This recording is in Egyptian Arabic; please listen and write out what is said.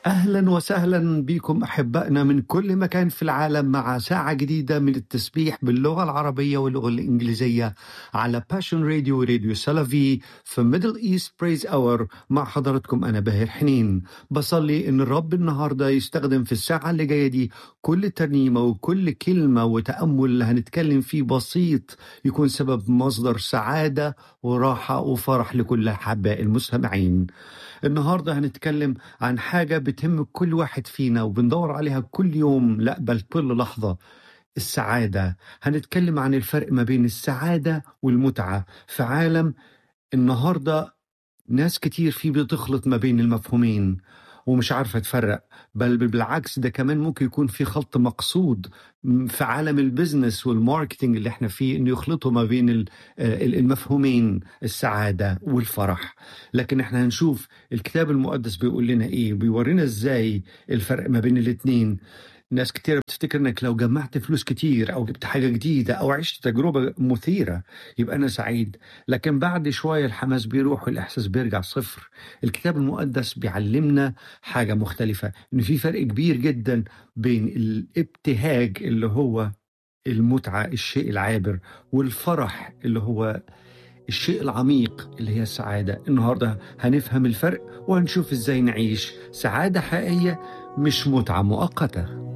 أهلا وسهلا بكم أحبائنا من كل مكان في العالم مع ساعة جديدة من التسبيح باللغة العربية واللغة الإنجليزية على باشن راديو وراديو سلفي في ميدل إيست بريز أور مع حضراتكم أنا باهر حنين بصلي إن الرب النهاردة يستخدم في الساعة اللي جاية دي كل ترنيمة وكل كلمة وتأمل اللي هنتكلم فيه بسيط يكون سبب مصدر سعادة وراحة وفرح لكل أحباء المستمعين النهاردة هنتكلم عن حاجة بتهم كل واحد فينا وبندور عليها كل يوم لا بل كل لحظة السعادة هنتكلم عن الفرق ما بين السعادة والمتعة في عالم النهاردة ناس كتير فيه بتخلط ما بين المفهومين ومش عارفة تفرق بل بالعكس ده كمان ممكن يكون في خلط مقصود في عالم البزنس والماركتينج اللي احنا فيه انه يخلطوا ما بين ال- آه، المفهومين السعادة والفرح لكن احنا هنشوف الكتاب المقدس بيقول لنا ايه بيورينا ازاي الفرق ما بين الاتنين ناس كتير بتفتكر انك لو جمعت فلوس كتير او جبت حاجة جديدة او عشت تجربة مثيرة يبقى انا سعيد لكن بعد شوية الحماس بيروح والاحساس بيرجع صفر الكتاب المقدس بيعلمنا حاجة مختلفة ان في فرق كبير جدا بين الابتهاج اللي هو المتعة الشيء العابر والفرح اللي هو الشيء العميق اللي هي السعادة النهاردة هنفهم الفرق وهنشوف ازاي نعيش سعادة حقيقية مش متعة مؤقتة